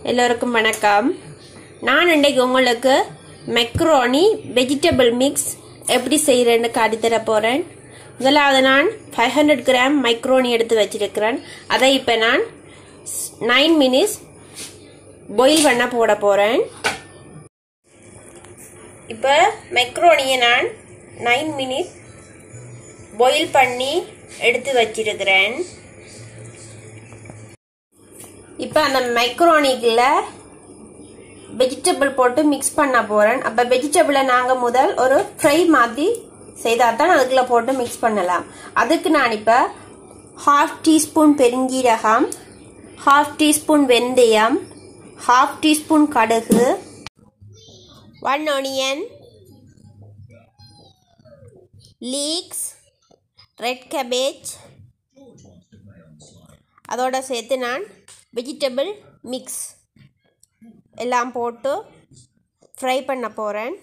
எல்லோருக்கும் வணக்கம் நான் இன்றைக்கு உங்களுக்கு மெக்ரோனி வெஜிடபிள் மிக்ஸ் எப்படி செய்கிறேன்னு காட்டித்தர போகிறேன் முதலாவது நான் ஃபைவ் ஹண்ட்ரட் கிராம் மைக்ரோனி எடுத்து வச்சிருக்கிறேன் அதை இப்போ நான் நைன் மினிட்ஸ் பாயில் பண்ண போட போகிறேன் இப்போ மெக்ரோனியை நான் நைன் மினிட் பாயில் பண்ணி எடுத்து வச்சிருக்கிறேன் இப்போ அந்த மைக்ரோனிக்கில் வெஜிடபிள் போட்டு மிக்ஸ் பண்ண போகிறேன் அப்போ வெஜிடபிளை நாங்கள் முதல் ஒரு ஃப்ரை மாதிரி செய்தால் தான் அதுக்குள்ள போட்டு மிக்ஸ் பண்ணலாம் அதுக்கு நான் இப்போ ஹாஃப் டீஸ்பூன் பெருஞ்சீரகம் ஹாஃப் டீஸ்பூன் வெந்தயம் ஹாஃப் டீஸ்பூன் கடுகு one onion leeks red cabbage அதோட சேர்த்து நான் வெஜிடபிள் மிக்ஸ் எல்லாம் போட்டு ஃப்ரை பண்ண போகிறேன்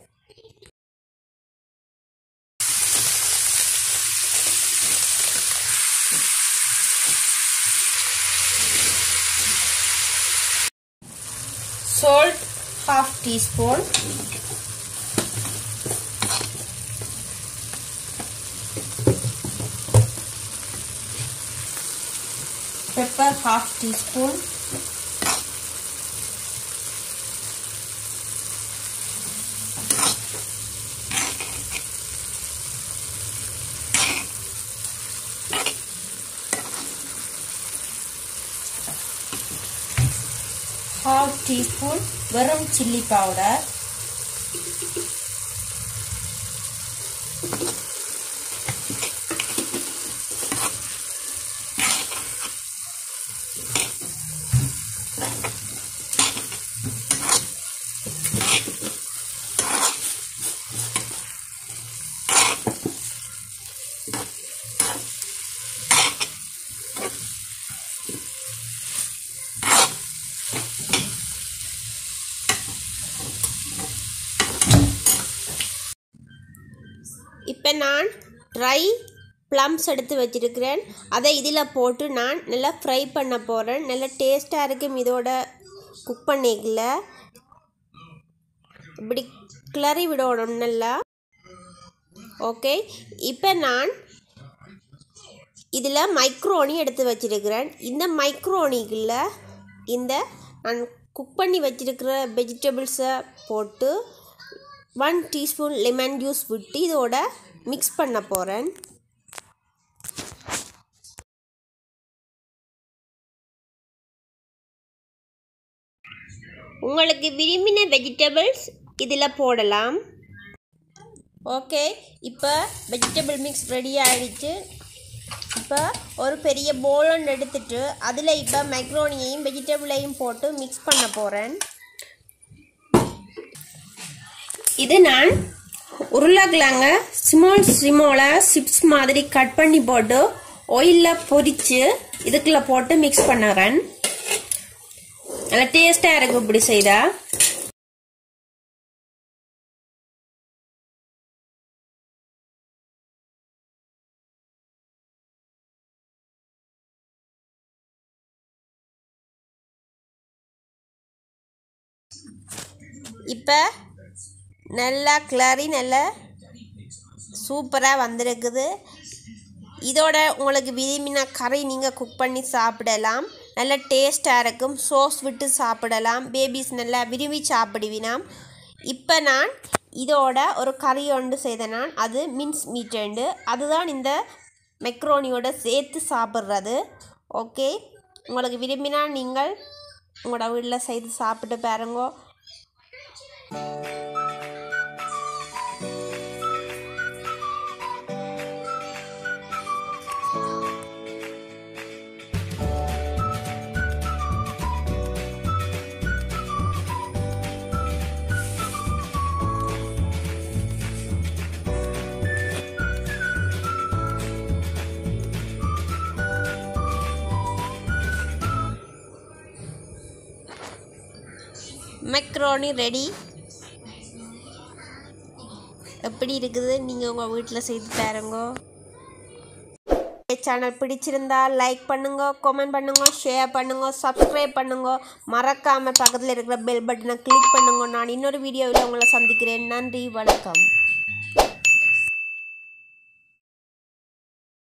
salt half teaspoon pepper half teaspoon half teaspoon வெறும் சில்லி பவுடர் இப்போ நான் ட்ரை ப்ளம்ஸ் எடுத்து வச்சிருக்கிறேன் அதை இதில் போட்டு நான் நல்லா ஃப்ரை பண்ண போகிறேன் நல்லா டேஸ்ட்டாக இருக்கும் இதோட குக் பண்ணிக்கல இப்படி கிளறி விடணும் நல்லா ஓகே இப்போ நான் இதில் மைக்ரோனி எடுத்து வச்சிருக்கிறேன் இந்த மைக்ரோனிக்குள்ள இந்த நான் குக் பண்ணி வச்சிருக்கிற வெஜிடபிள்ஸை போட்டு ஒன் டீஸ்பூன் லெமன் ஜூஸ் விட்டு இதோட மிக்ஸ் பண்ண போகிறேன் உங்களுக்கு விரும்பின வெஜிடபிள்ஸ் இதில் போடலாம் ஓகே இப்போ வெஜிடபிள் மிக்ஸ் ரெடி ஆகிடுச்சு இப்போ ஒரு பெரிய போல் ஒன்று எடுத்துட்டு அதில் இப்போ மைக்ரோனியையும் வெஜிடபிளையும் போட்டு மிக்ஸ் பண்ண போகிறேன் இது நான் உருளைக்கிழங்க ஸ்மால் ஸ்லிமோல சிப்ஸ் மாதிரி கட் பண்ணி போட்டு ஆயிலில் பொரித்து இதுக்குள்ள போட்டு மிக்ஸ் பண்ணுறேன் நல்லா டேஸ்டாக இருக்கும் இப்படி செய்தா இப்போ நல்லா கிளறி நல்லா சூப்பராக வந்திருக்குது இதோட உங்களுக்கு விரும்பின கறி நீங்கள் குக் பண்ணி சாப்பிடலாம் நல்ல டேஸ்ட்டாக இருக்கும் சோஸ் விட்டு சாப்பிடலாம் பேபிஸ் நல்லா விரும்பி சாப்பிடுவினாம் இப்போ நான் இதோட ஒரு கறி ஒன்று செய்த நான் அது மின்ஸ் மீட்டுண்டு அதுதான் இந்த மெக்ரோனியோட சேர்த்து சாப்பிட்றது ஓகே உங்களுக்கு விரும்பினா நீங்கள் உங்களோட வீட்டில் செய்து சாப்பிட்டு பாருங்கோ மெக்ரோனி ரெடி எப்படி இருக்குது நீங்கள் உங்கள் வீட்டில் செய்து பாருங்க சேனல் பிடிச்சிருந்தா லைக் பண்ணுங்க கமெண்ட் பண்ணுங்க ஷேர் பண்ணுங்க சப்ஸ்கிரைப் பண்ணுங்க மறக்காமல் பக்கத்தில் இருக்கிற பெல் பட்டனை கிளிக் பண்ணுங்க நான் இன்னொரு வீடியோவில் உங்களை சந்திக்கிறேன் நன்றி வணக்கம்